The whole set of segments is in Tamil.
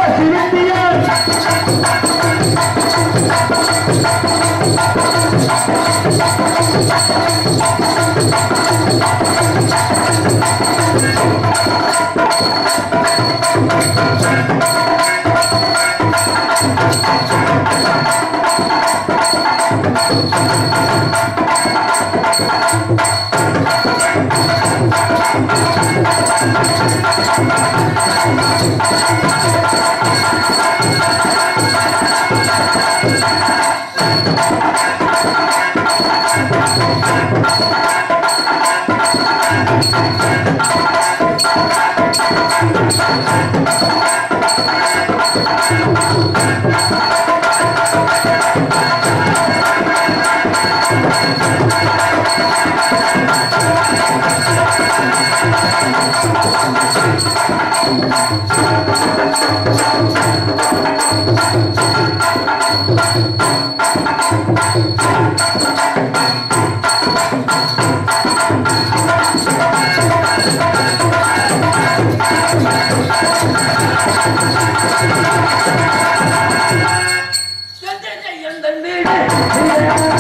எங்கள் வீடு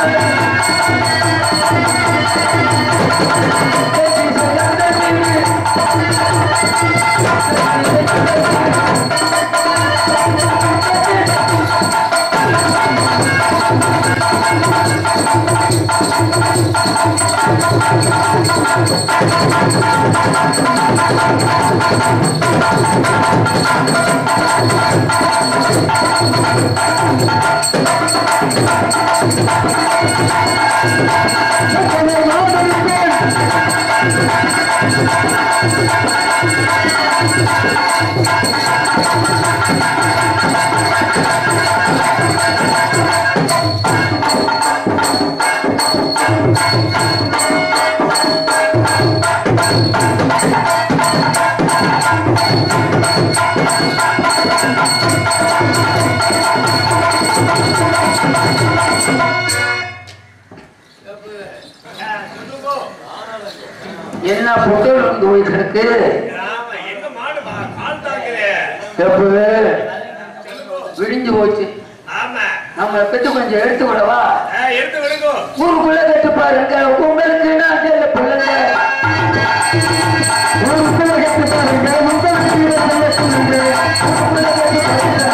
என்ன புத்தல் வந்து போய் கிடக்கு ஆமா, எங்க மாடு பா- கால் தாக்குது. எப்ப விடிஞ்சு போச்சு ஆமா. நம்ம பெற்று கொஞ்சம் எடுத்து விடவா ஆ, எடுத்து விடுங்கோ. ஊருக்குள்ள கட்டு பாருங்க உங்களுக்கு நான் செல்ல பிள்ளைங்க ஊருக்குள்ள கட்டு பாருங்க உங்களுக்கு செல்ல பிள்ளைங்க. ஊருக்குள்ள கட்டு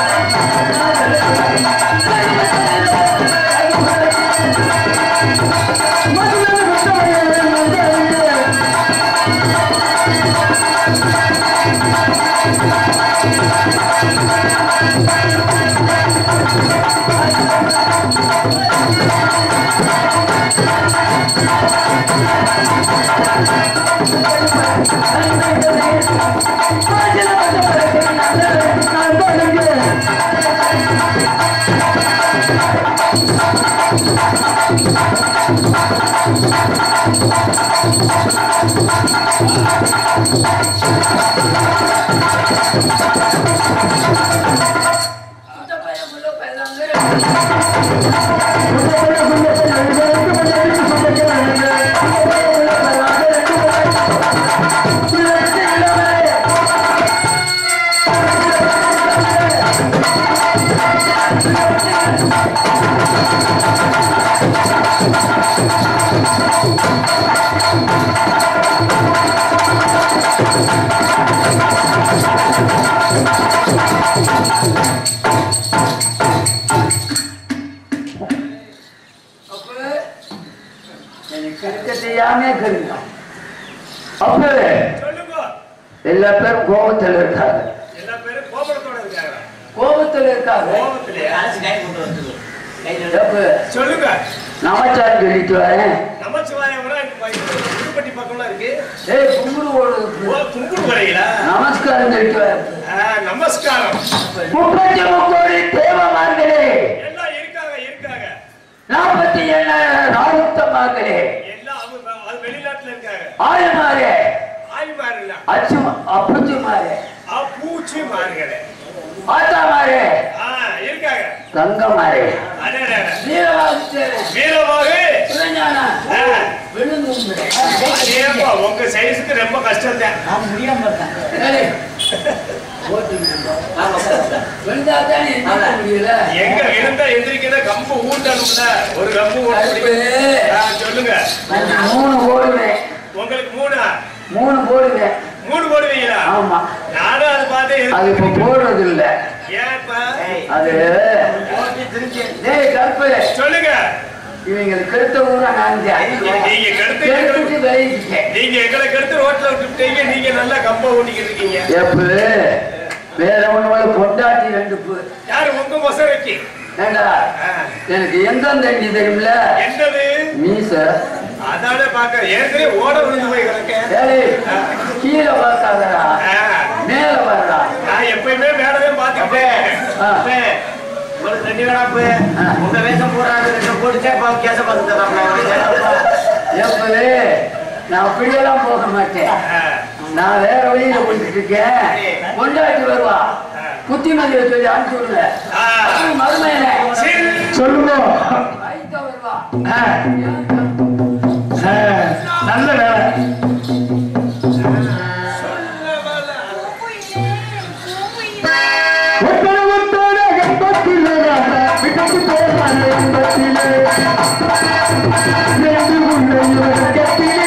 பாருங்க எனக்கு இருக்க தெரியாம கருங்க அப்ப சொல்லுங்கோ. எல்லா பேரும் கோபத்தில் இருக்காங்க எல்லா பேரும் கோபுரத்தோட இருக்காங்க. கோபத்தில் இருக்காங்க கோபத்திலே. அப்ப சொல்லுங்க நமச்சாரம் சொல்லிட்டு வரேன் நமச்சிவாயம் கூட இங்க பை- புதுப்பட்டி பக்கம்லாம் இருக்கு ஏய் கும்பிடு ஓ, ஓடு கும்பிடு வரையில நமஸ்காரம் சொல்லிட்டு வரேன் நமஸ்காரம் முப்பத்தி முக்கோடி தேவமார்களே எல்லாம் இருக்காங்க இருக்காங்க நாற்பத்தி ஏழாயிரம் ராவுத்தமார்களே எல்லாம் அவங்க அது வெளிநாட்டுல இருக்காங்க ஆயமாரே ஆய்மாருல அச்சு அப்புச்சுமாரே பூச்சி மாறுகளே ஆத்தாமாரே ஆ இருக்காங்க தங்கமாரே அடடட. வீரவாசித்தேரே வீரமாக சிவஞான ஆ, விழுங்கும் அதேப்பா, உங்க சைஸுக்கு ரொம்ப கஷ்டம் தான் நான் முடியாம இருக்கேன் ஏய், வெந்தாதான் எந்திரிக்க முடியல எங்க இருந்தா எந்திரிக்கிறத கம்பு ஊட்டணும்ல ஒரு கம்பு கருப்பு. ஊட்ட சொல்லுங்க நான் மூணு போடுவேன் உங்களுக்கு மூணா மூணு போடுவேன் மூணு போடுவீங்களா ஆமா நானும் அது பார்த்து அது இப்ப போடுறது இல்ல ஏன்ப்பா அது டேய் கருப்பு சொல்லுங்க இவங்களுக்கு கெடுத்த ஊரா நான் நீங்க கெடுத்து- கெடுத்துட்டு விளையிட்டேன் நீங்க எங்களை கெடுத்து ரோட்ல விட்டுட்டீங்க நீங்க நல்லா கம்ப ஊட்டிக்கிட்டு இருக்கீங்க எப்ப வேற ஒண்ணு பொண்டாட்டி ரெண்டு பு யாரு உங்க மொசரைக்கு ஏண்டா எனக்கு எந்தெந்த தண்ணி தெரியுமில்ல என்னது மீச அதானே பாக்க ஏற்கனவே ஓட விழுந்து போய் கிடக்க ஏய் கீழே பார்க்காதடா ஆ, மேல வர்றா நான் எப்பயுமே மேலதான் பாத்துக்கிட்டேன் ஆ. உங்களுக்கு ரெண்டு வேணாப்பு ஆ. உங்க வேஷம் போடுறாங்க ரெண்டு போட்டுச்சே பாவம் கேச பார்த்து தராங்க எப்பவே நான் அப்படியெல்லாம் போக மாட்டேன் நான் வேற வழியில போயிட்டு இருக்கேன் கொண்டாட்டி வருவா புத்திமதியை சொல்லி அனுப்பிச்சு விடுங்க ஆ. மருமையில சரி. சொல்லுங்க வைத்த வருவா ஆ, ஆ, நல்ல வேலை ஒத்தன ஒத்தன கம்பத்திலே விட்டு போவான கம்பத்திலே ரெண்டு உள்ள இவர்கத்திலே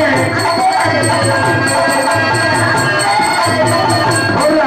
ஹோலா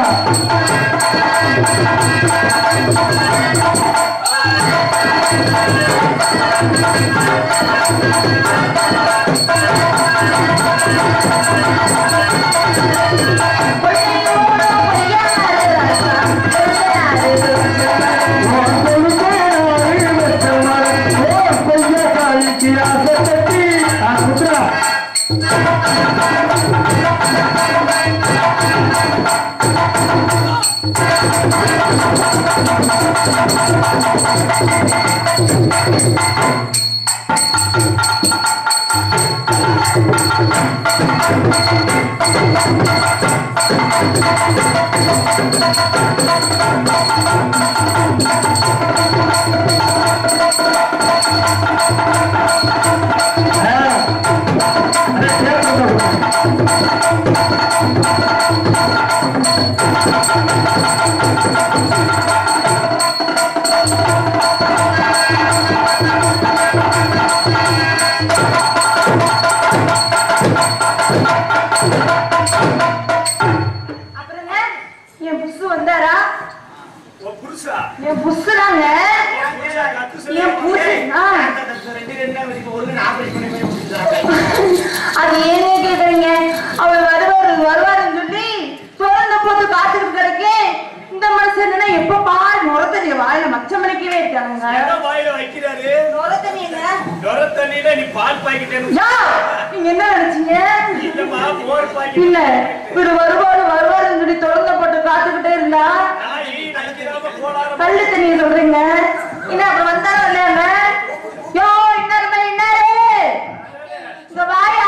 அப்புறங்க என் புசு வந்தாரா உன் புருஷா என் புசுதாங்க உன் புருஷா கத்து சொல்லி என் புசு ஆ ரெண்டு ரெண்டு வச்சுட்டு ஒரு ஆபரேட் பண்ணி பண்ணி முடிச்சுறாங்க அது ஏனே கேக்குறீங்க அவர் வருவாரு வருவாருன்னு சொல்லி திறந்த போட்டு காத்துக்கிட்டு கிடக்கே இந்த மனுஷன் என்னன்னா எப்ப பாரு நுரத்தண்ணிய வாயில மச்சம் மணிக்கவே இருக்காங்க எதை வாயில வைக்கிறாரு நுரத்தண்ணி என்ன நுர தண்ணியில நீ பால் பாய்க்கிட்டேன்னு யா நீங்க என்ன நினைச்சீங்க இல்லம்மா மோர் இல்ல பாய்க்கிட்டு இவரு வருவாரு வருவாருன்னு சொல்லி திறந்த போட்டு காத்துக்கிட்டே இருந்தா நான் ஈ நினைக்கிறாம போலாரம் கள்ளு தண்ணிய சொல்றீங்க என்ன அப்புறம் வந்தாரா இல்லையாங்க யோ இன்னாரு மேல இன்னாரு இங்க வாயா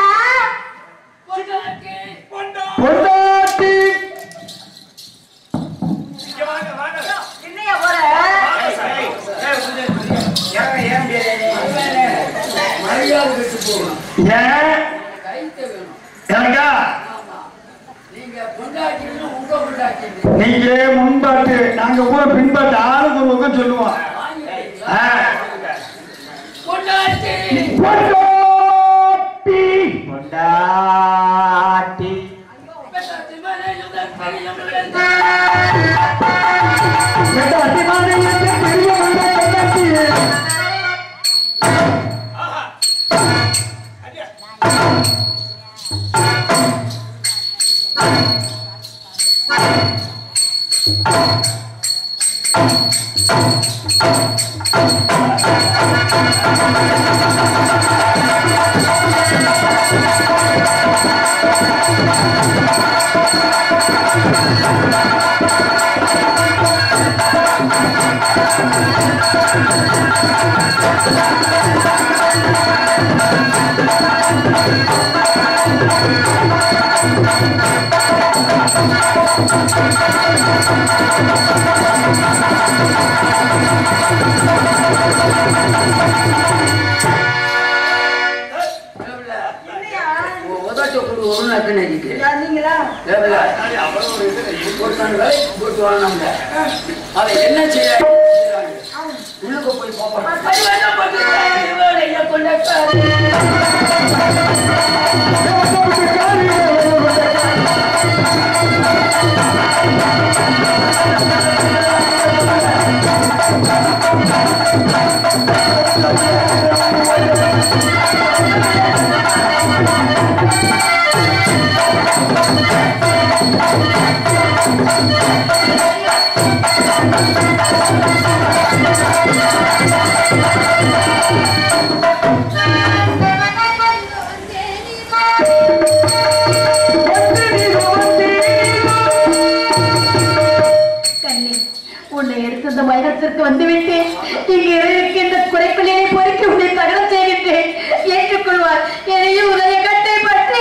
பொண்டாட்டி இங்க வாங்க வாங்க என்னையா போற வாங்க சாமி. ஏன் ஏன் முடியாது மரியாதை விட்டு போகணும் ஏன் கைத்த வேணும் எனக்கா ஆமா நீங்க பொண்டாட்டின்னு உங்க பொண்டாட்டி நீங்க முன்பாட்டு நாங்க கூட பின்பாட்டு ஆளுக்கு ஒரு பக்கம் சொல்லுவோம் வாங்கிட்டீங்களா ஆ. பொண்டாட்டி பொண்டாட்டி பொண்டாட்டி பொண்டாட்டி மேலே யுதம் தெரியும் இல்லை. பொண்டாட்டி மாதிரி எனக்கு பெரிய மண்டை பொண்டாட்டி. ஆஹா. அடியா. உதட்ட கொடு ஒரு நக்கு நெஞ்சிக்கு யார் நீங்களா தேவையில்ல அவ்வளவு ஒரு இது ஒருத்தன் வேலைக்கு போட்டு வரணும்ல அதை என்ன செய்ய உள்ளுக்கு போய் பார்ப்போம் கை வேண்டாம் பட்டு வேலையை கொண்டாட்ட கண்ணி உன்னை எடுத்து இந்த வைரத்திற்கு வந்துவிட்டேன் இங்கு இருக்கின்ற குறைப்பிலே பொறுக்கி உன்னை தகவல் செய்கின்றேன் ஏற்றுக்கொள்வார் என்னையும் உதய கட்டை பற்றி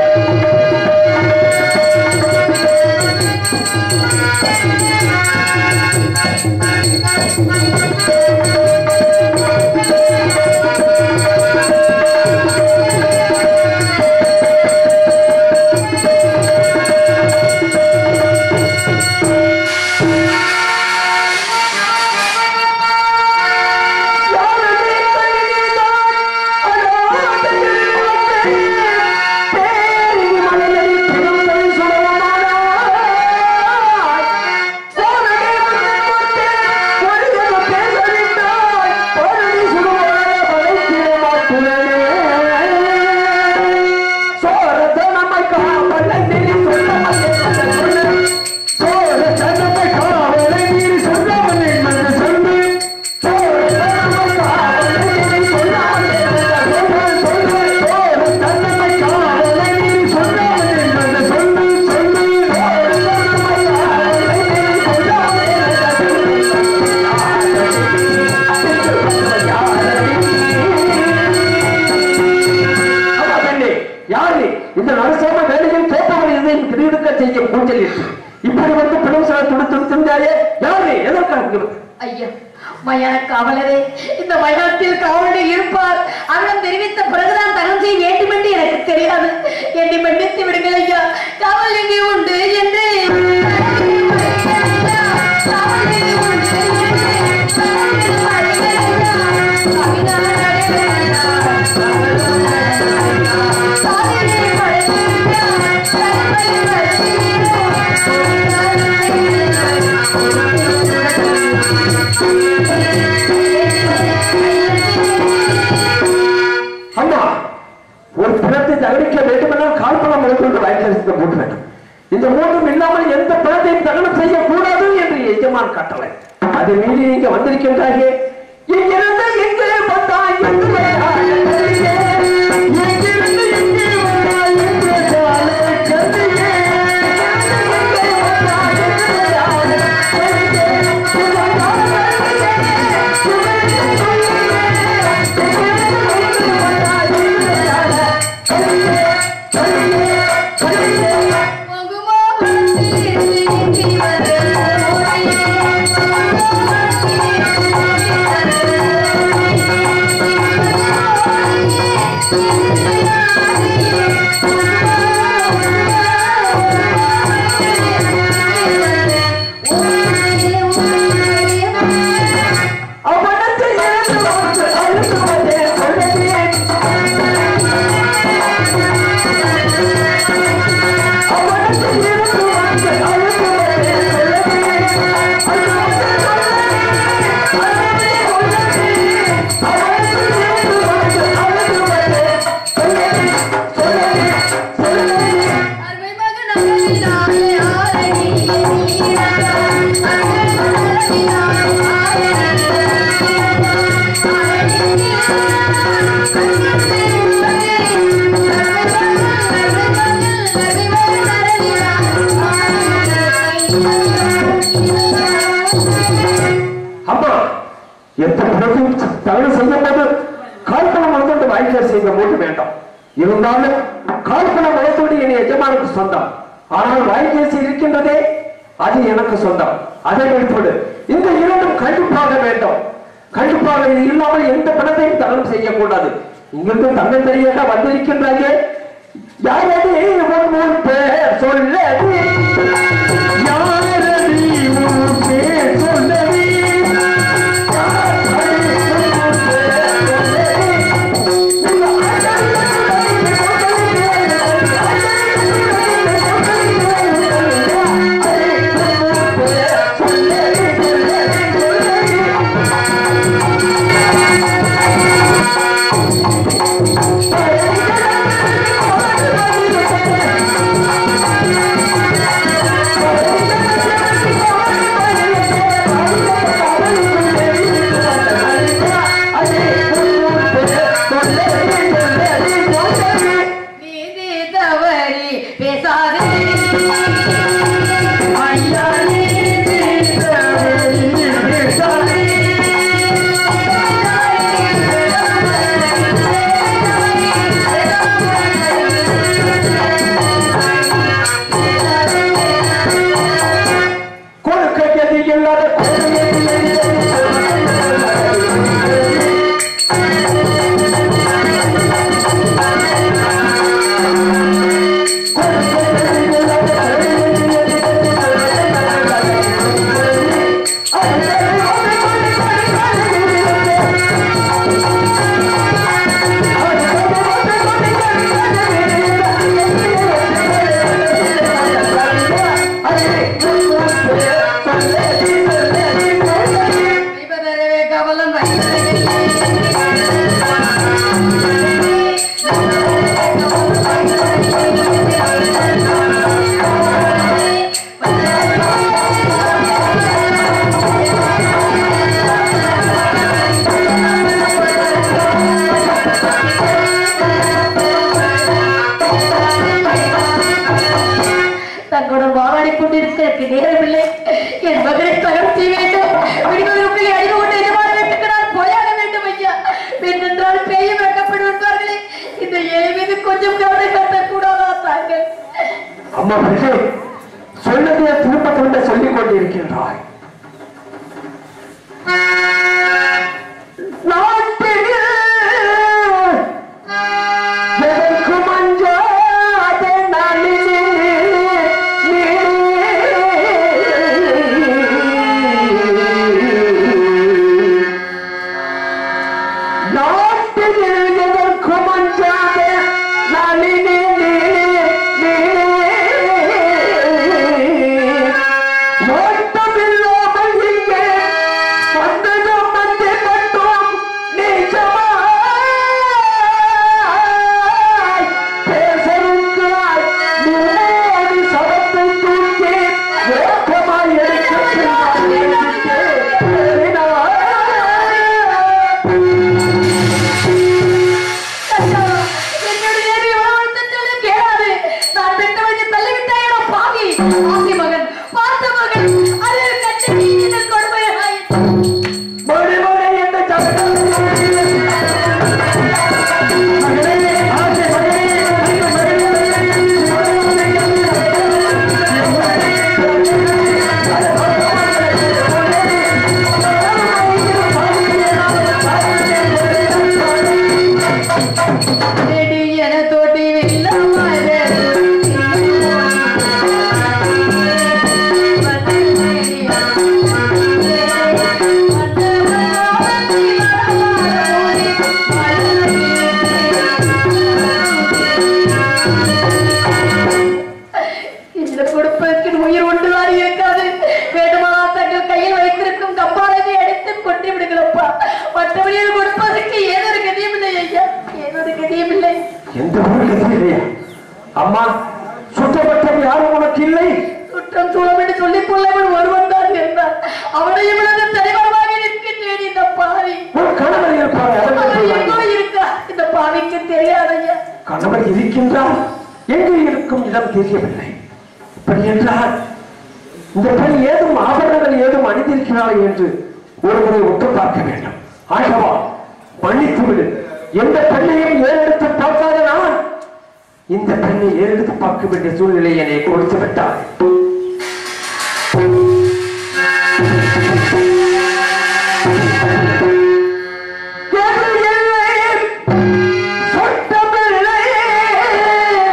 யாரு இந்த நரசாம வேலையில் தோற்றவர் எதையும் கிரீடுக்க செய்ய கூச்சல் இருக்கு இப்படி வந்து பிணம் துடு துடித்திருந்தாயே யாரு எதற்காக ஐயா மயான காவலரே இந்த மயானத்தில் காவலர் இருப்பார் அண்ணன் தெரிவித்த பிறகுதான் தரம் செய்ய வேண்டும் என்று எனக்கு தெரியாது என்னை மன்னித்து விடுங்கள் ஐயா காவல் எங்கே உண்டு என்று காவல் எங்கே உண்டு என்று அம்மா ஒரு பிணத்தை தகனிக்க வேண்டுமென்றால் கால்பணம் எடுத்துக்கொண்டு வயக்கரிசிக்க போட்டு வேண்டும் இந்த மூன்றும் இல்லாமல் எந்த பிணத்தையும் தகனம் செய்யக்கூடாது என்று எஜமான் கட்டளை அது மீறி நீங்க வந்திருக்கின்றாயே இங்கிருந்து எங்கே வந்தாய் என்று வந்தாய் கண்ணியே. இங்கிருந்து எங்கே வந்தாய் என்று காலை கண்ணியே. இங்கிருந்து எங்கே வந்தாய் என்று காலை கண்ணியே. உங்கள் காலை கண்ணியே. உங்கள் அவனத்தில் இருந்து வந்து அழுத்துவதே கொள்ளையே. அவனத்தில் இருந்து வந்து அழுத்துவதே கொள்ளையே. அழுத்துவதே கொள்ளையே. அழுத்துவதே கொள்ளையே. அவனத்தில் இருந்து வந்து அழுத்துவதே கொள்ளையே. கொள்ளையே. கொள்ளையே. அம்மா எத்தனை பிறகும் தவறு செய்யும் போது கால்பணம் வளர்த்தோடு வாய்க்கை செய்த போட்டு வேண்டாம் இருந்தாலும் கால்பணம் வளர்த்தோடு என் எஜமானுக்கு சொந்தம் ஆனால் வாய்க்கேசி இருக்கின்றதே அது எனக்கு சொந்தம் அதை வைப்போடு இந்த இரண்டும் கண்டிப்பாக வேண்டும் கண்டிப்பாக இது இல்லாமல் எந்த பணத்தையும் தகனம் செய்யக்கூடாது இங்கிருந்து தன்னை தெரியாத வந்திருக்கின்றாயே யாரடி உன் உன் பேர் சொல்லடி யாரடி உன் பேர் சொல்லடி யாரடி உன் பேர் சொல்லடி நீதி தவறி பேசாதே ஐயா நீதி தவறி பேசாதே கொடுக்க கதி இல்லாத விபதரவே கவலம் தங்களுடன் வாராடி கொண்டிருக்க நேரமில்லை என் மகனை தகர்த்தி வேண்டும் விடுவதற்குள்ளே அடிவு கொண்டு எஜமான வீட்டுக்கு நான் போயாக வேண்டும் ஐயா பெண்ணென்றால் பேயும் வெக்கப்பட்டு விட்டார்களே இந்த ஏழை மீது கொஞ்சம் கவனம் கட்டக்கூடாதா தாங்கள் அம்மா பிள்ளை சொன்னதை திரும்ப திரும்ப சொல்லிக் கொண்டிருக்கின்றாய் நாட்டில் எதற்கும் அஞ்சாத நளினி நீ. நாட்டில் எதற்கும் அஞ்சாத நளினி நீ, நீ. ஓட்டமில்லாமல் இங்கே வந்ததும் வந்து மட்டும் நீச்சமாய் பேசருக்காய் நிம்மதி சவத்தை தூக்கி வேகமாய் ஐயா, என்னுடைய தேவி எவ்வளவு தந்தாலும் கேளாது. நான் பெற்றவனை தள்ளிவிட்டாயடா பாவி. ஆசி மகன், பார்த்த மகன், அது கண்டு நீங்கின கொடுமையாய். மொழி மொழி என்ற சகடம் மகளே ஆசை மகளே நெடி என தோட்டி வெள்ளமாய் இந்த கொடுப்பதற்கு உயிர் ஒன்றுதான் இருக்காது வேண்டுமானா தங்கள் கையில் வைத்திருக்கும் கம்பாலத்தை அடித்து கொண்டு விடுங்களப்பா மற்றவர்கள் கொடுப்பதற்கு ஏதொரு கதியும் இல்லை ஐயா ஏதொரு கதியும் இல்லை எந்த ஊருக்கு இல்லையா அம்மா சுற்றப்பட்டது யாரும் உனக்கு இல்லை குற்றம் சூழம் என்று சொல்லிக் கொள்ளவன் ஒருவன் தான் இருந்தான் அவனையும் விழுந்து தலைவரமாக நிற்கின்றேன் இந்த பாவி உன் கணவர் இருப்பார் அவன் அதற்கு எங்கோ சொல்வாய். இருக்கா இந்த பாவிக்கு தெரியாதையா கணவர் இருக்கின்றார் எங்கு இருக்கும் இடம் தெரியவில்லை இப்படி என்றால் இந்த பெண் ஏதும் ஆபரணங்கள் ஏதும் அணிந்திருக்கிறாள் என்று ஒருமுறை ஒட்டு பார்க்க வேண்டும் ஆகவா மன்னித்து விடு எந்த பெண்ணையும் ஏறெடுத்து பார்க்காத நான் இந்த பெண்ணை ஏறெடுத்து பார்க்க வேண்டிய சூழ்நிலை என்னை கொடுத்து விட்டார் சொட்டமில்லை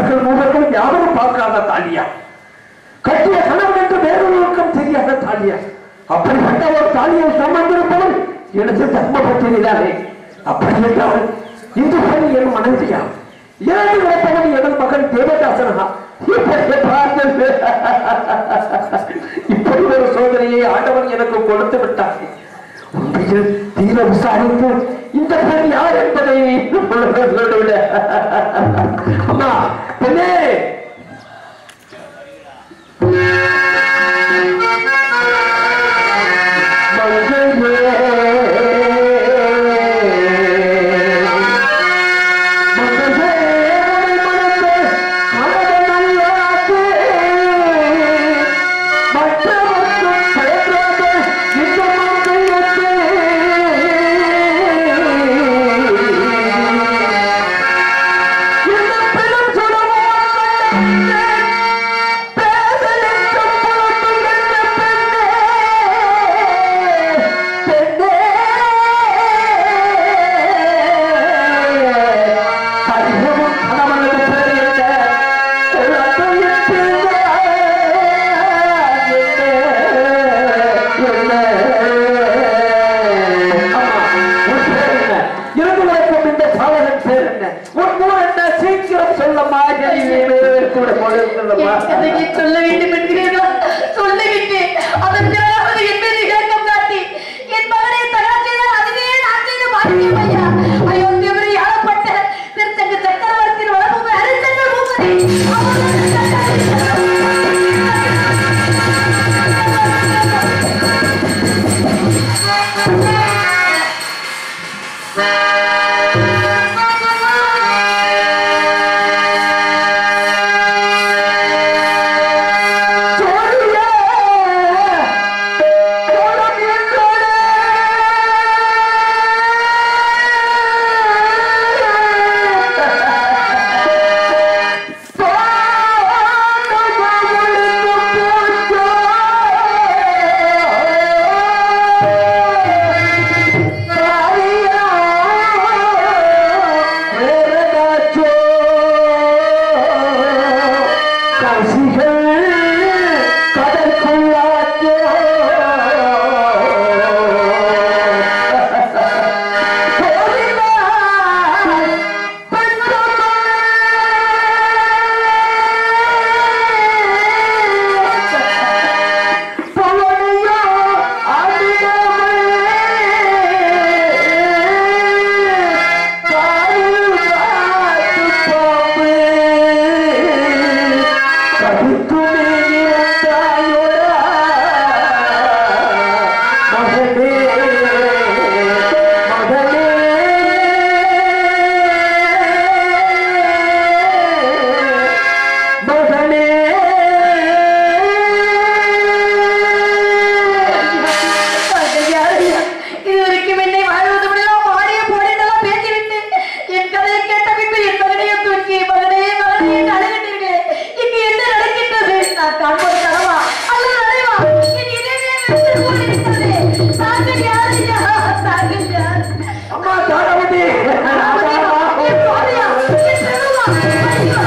மகள் மூவர்கள் யாரும் பார்க்காத தாலியா கட்டிய கணவன் என்று வேறொருவருக்கும் தெரியாத தாலியா அப்படிப்பட்ட ஒரு தாலியை சுமந்திருப்பவள் எனது தர்மபத்திரி தானே அப்படி என்றால் இந்து பெண் என் மனைவியா இறந்து கிடப்பவன் எனது மகன் தேவதாசனா இப்படி பார்த்தது இப்படி ஒரு சோதனையை ஆண்டவன் எனக்கு கொடுத்து விட்டார் உண்மையில் தீர விசாரித்து இந்த பெண் யார் என்பதை சொல்லுவிட அம்மா பெண்ணே சீக்கிரம் சொல்லம்மா கூட போடுமா என் கதையை சொல்ல வேண்டும் என்கிறீர்களா சொல்லிவிட்டேன் அதன் பிறகு என் மீது இரக்கம் காட்டி என் மகனை தயார் செய்தால் அதுவே நான் செய்த பாக்கியம் ஐயா அயோத்தியவரை ஆளப்பட்ட திருத்தங்க சக்கரவர்த்தியின் வளர்ப்பு அரிசங்கள் பூப்பதி இதுவரைக்கும் என்னை வாழ்வது முடியலாம் மாடிய போடிட்டெல்லாம் பேசிவிட்டு என் கதையை கேட்ட பின்பு என் மகனையும் தூக்கி மகனே மகனே என்று அழுகிட்டீர்களே இங்கு என்ன நடக்கின்றது நான் காண்பது கனவா அல்லது நனைவா என் இதயமே வெடித்து போயிருக்கிறது தாங்கள் யார் ஐயா தாங்கள் யார் அம்மா தாராவதி என் சுவாமியா என் செல்வமா ஐயா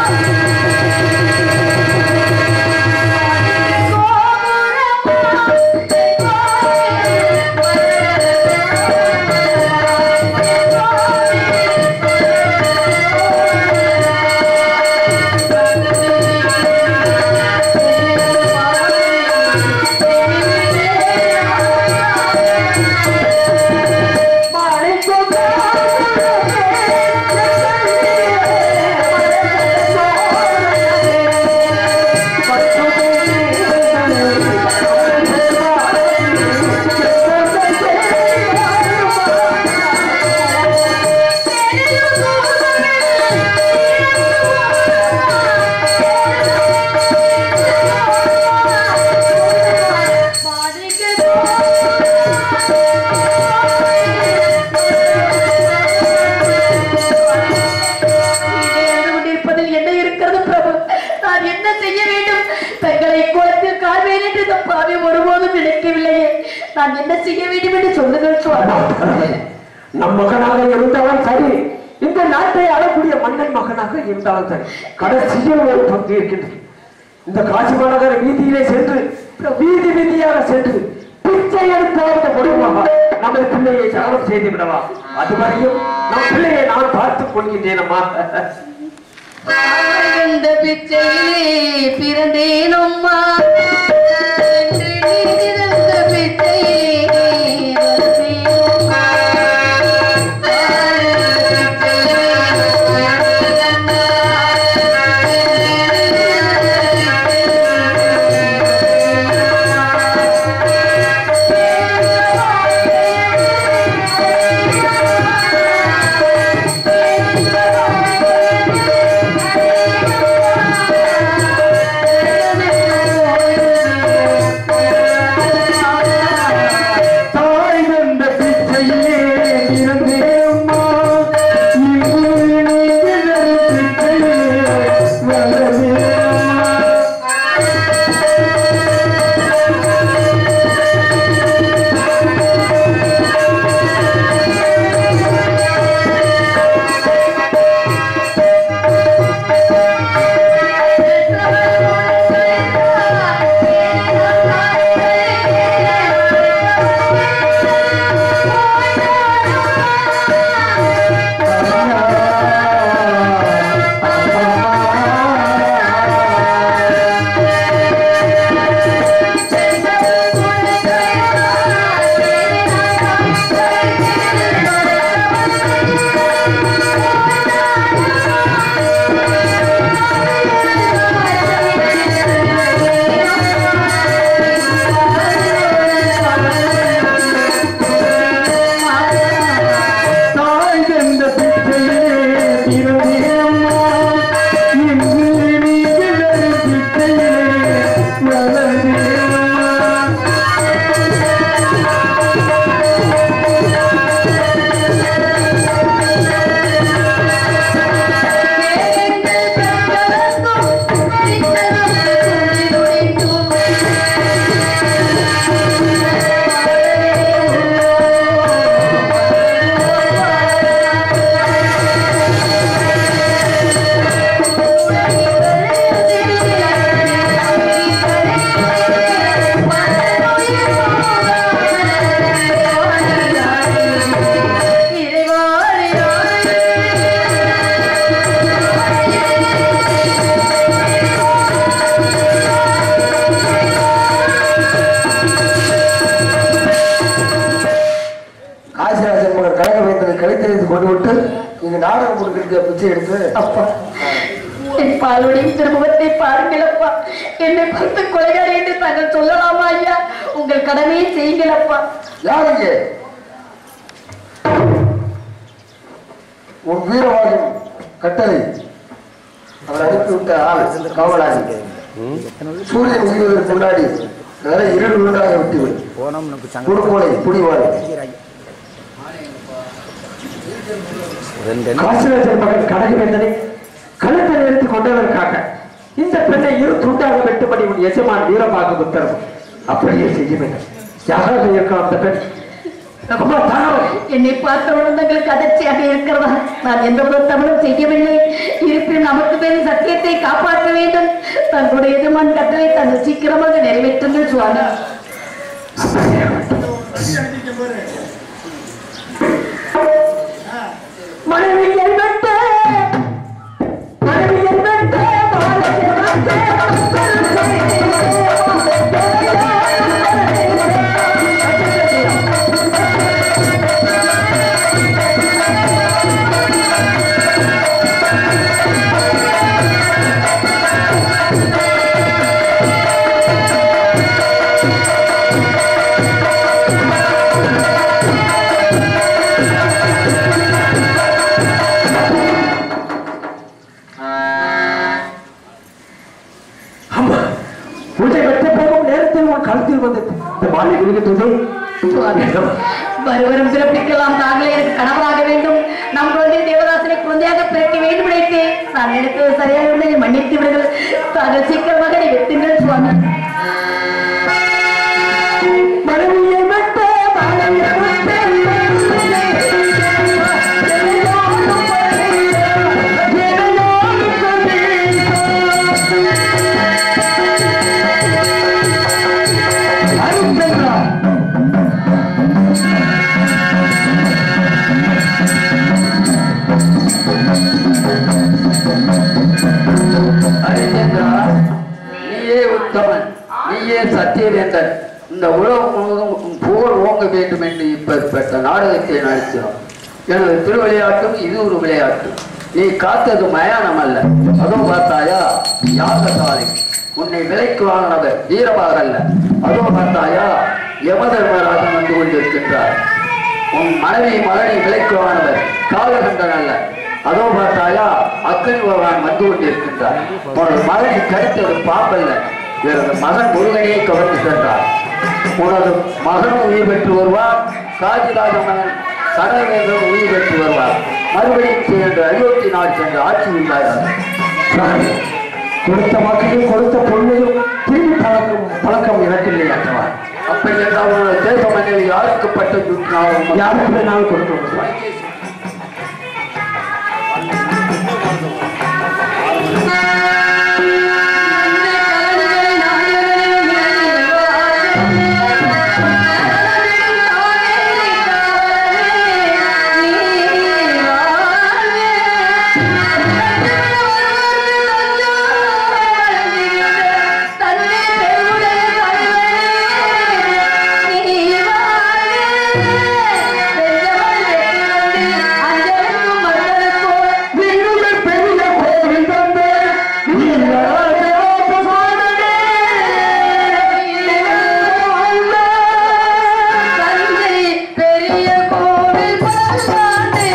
கொண்டிருப்பதில் என்ன இருக்கிறது பிரபு நான் என்ன செய்ய வேண்டும் தங்களை குளத்தில் காண்பேன் என்று இந்த பாவி ஒருபோதும் நினைக்கவில்லையே நான் என்ன செய்ய வேண்டும் என்று சொல்லுங்கள் சுவாமி நம் மகனாக இருந்தவன் சரி இந்த நாட்டை ஆளக்கூடிய மன்னன் மகனாக இருந்தாலும் சரி கடைசியில் ஒரு பங்கு இருக்கின்றது இந்த காசி மாநகர வீதியிலே சென்று வீதி வீதியாக சென்று பிச்சை எடுத்தாவது முடிவாக நமது பிள்ளையை சகலம் செய்து விடலாம் அதுவரையும் நம் பிள்ளையை நான் பார்த்துக் கொள்கின்றேன் அம்மா இந்த பிச்சையிலே பிறந்தேன் அம்மா என்று நீரிருந்த பிச்சையிலே வளர்ந்தேன் அம்மா. வாழ்ந்த பிச்சையிலே தாய் தந்த பிச்சையிலே பிறந்தேன் அம்மா இங்கு நீங்கிற பிச்சையிலே வளர்ந்தேன் அம்மா தாய் தந்த பிச்சையிலே பிறந்தேன் அம்மா இங்கு நீங்கிற பிச்சையிலே வளர்ந்தேன் அம்மா காசிராஜன் மகன் கனகவேந்தனை கழித்தறிந்து கொண்டு விட்டு இங்கு நாடகம் கொடுக்கிற பிச்சை எடுத்து அப்பா என் பாலுடைய திருமுகத்தை பாருங்கள் அப்பா என்னை பார்த்து கொலைகாரி என்று தாங்கள் சொல்லலாமா ஐயா உங்கள் கடமையை செய்யுங்கள் அப்பா யாருங்க உன் வீரவாதம் கட்டளை அவர் அனுப்பிவிட்ட ஆள் காவலாளி சூரியன் உயிர்வதற்கு முன்னாடி நிறைய இருள் உண்டாக விட்டுவிடு குறுக்கோலை புடிவாள் காசிராஜன் மகன் கடகவேந்தனை கழுத்தை நிறுத்தி கொண்டதற்காக இந்த பெண்ணை இரு துண்டாக வெட்டும்படி உன் எஜமான் வீரமாக உத்தரவு அப்படியே செய்ய வேண்டும் யாராக இருக்கலாம் அந்த பெண் அம்மா தானவன் என்னை பார்த்தவுடன் தங்களுக்கு அதிர்ச்சியாக இருக்கிறதா நான் எந்த ஒரு தவறும் செய்யவில்லை இருப்பினும் நமக்கு பெரிய சத்தியத்தை காப்பாற்ற வேண்டும் தங்களுடைய எஜமான் கட்டளை தங்கள் சீக்கிரமாக நிறைவேற்றுங்கள் சுவாமி மனைவியை வெட்ட மனைவியை வெட்ட மாலையை வெட்ட அம்மா உன்னை வெட்ட போகும் நேரத்தில் உன் கழுத்தில் வந்து இந்த மாலை விழுகின்றது சுவாமி, வருவரும் பிறப்பிக்கலாம் தாங்களே எனக்கு கணவராக வேண்டும் நம் குழந்தை தேவதாசனை குழந்தையாக பிறக்க வேண்டும் நினைத்தேன் நான் நினைத்தது சரியாக உள்ளதை மன்னித்து விடுங்கள் தாங்கள் சீக்கிரமாக என்னை வெட்டுங்கள் சுவாமி மனைவியை வெட்ட மாலையை வெட்ட உத்தமன் நீயே சத்தியவேந்தன் இந்த உலகம் முழுவதும் உன் புகழ் ஓங்க வேண்டும் என்று இப்பேற்பட்ட நாடகத்தை நடத்தினோம் எனது திருவிளையாட்டும் இது ஒரு விளையாட்டு நீ காத்தது மயானம் அல்ல அதோ பார்த்தாயா யாகசாலை உன்னை விலைக்கு வாங்கினவர் வீரபாகர் அல்ல அதோ பார்த்தாயா யமதர்மராஜன் வந்து கொண்டிருக்கின்றார் உன் மனைவி மகனை விலைக்கு வாங்கினவர் காலகண்டன் அல்ல அதோ பார்த்தாயா அக்கனி பகவான் வந்து கொண்டிருக்கின்றார் உனது மகனை கருத்தது பாம்பல்ல எனது மகன் முருகனையே கவர்ந்து சென்றார் உனது மகனும் உயிர் பெற்று வருவார் காஜிராஜ மகன் சடவேந்தன் உயிர் பெற்று வருவார் மறுபடியும் சென்று அயோத்தி நாடு சென்று ஆட்சி உண்டாகிறார் சாமி, கொடுத்த வாக்கையும் கொடுத்த பொண்ணையும் திரும்பி பழக்கம் பழக்கம் எனக்கு இல்லை அற்றவா அப்படி என்றால் உனது தேச மண்ணில் யாருக்கு பட்ட சுற்றினாலும் யாருக்கு வேணாலும் கொடுக்கணும் சுவாமி. பெரிய கோவில் பாண்டே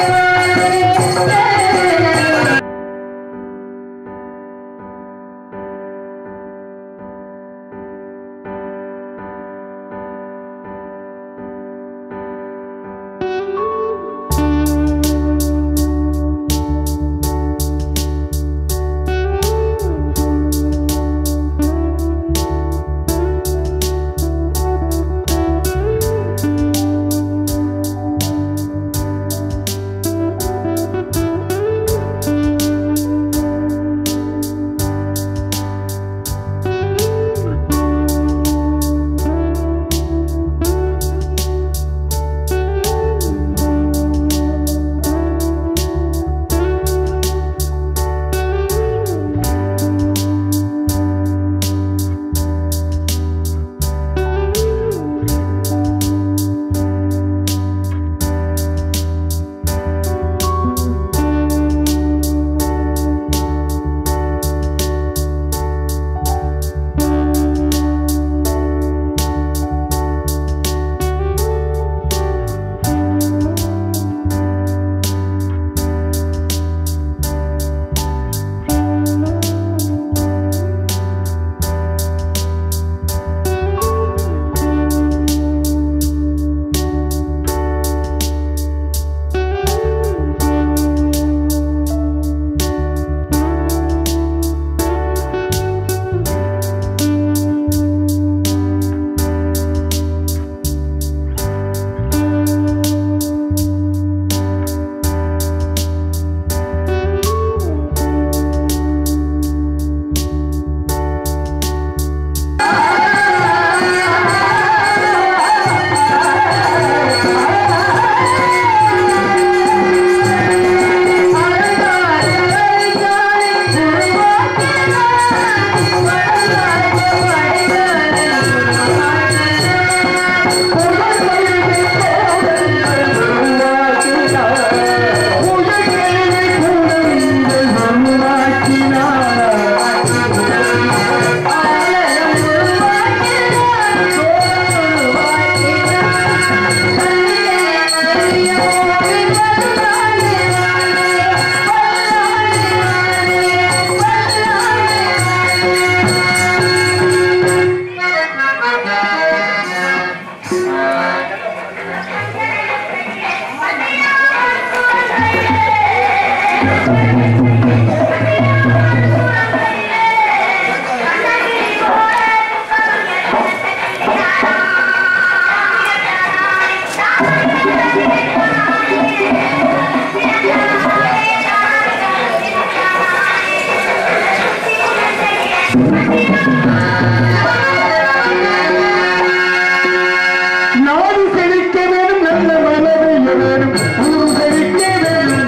நாடு செழிக்க வேணும் நல்ல மனதை வேணும் ஊர் செழிக்க வேணும்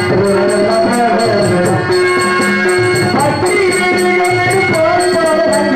நல்ல மனதை வேணும். பக்தி வேணும், பாடுபாடு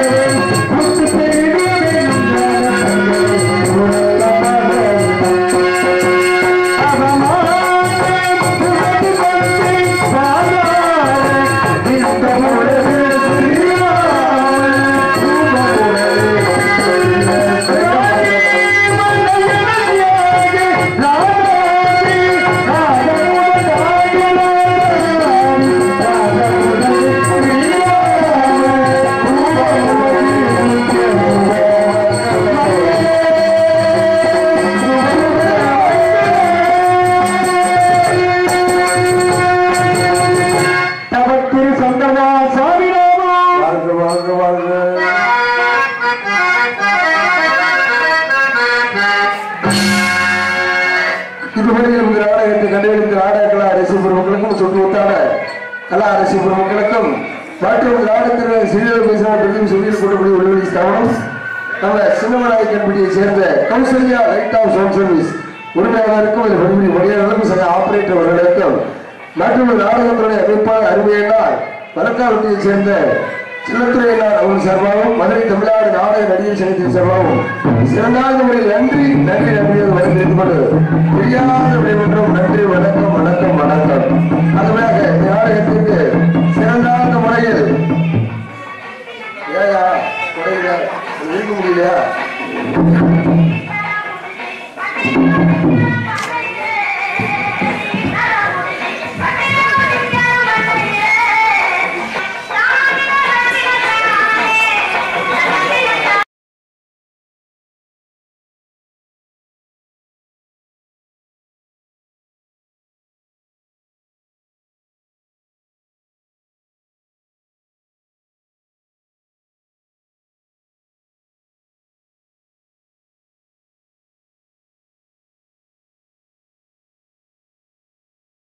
மக்களுக்கும் மற்றும் நாடகத்தில் சிறியர் பேசினார் பிரதீப் சுவீல் கூட்டக்கூடிய உள்வெளி ஸ்தாபனம் நம்ம சின்னமநாயக்கன்பட்டியை சேர்ந்த Kausalya light of sound service உரிமையாளருக்கும் அதில் பணிபுரி மொழியாளருக்கும் சக ஆபரேட்டர் அவர்களுக்கும் மற்றும் நாடகத்துடைய அமைப்பாளர் அருமையினால் வழக்காவட்டியை சேர்ந்த சின்னத்துறையினார் அவர்கள் சார்பாகவும் மதுரை தமிழ்நாடு நாடக நடிகர் சங்கத்தின் சார்பாகவும் சிறந்தாத முறையில் நன்றி நன்றி நன்றி என்று வரவேற்றுக் கொண்டு தெரியாத விடைபெற்றோம் நன்றி வணக்கம் வணக்கம் வணக்கம் அதுபோல இந்த நாடகத்திற்கு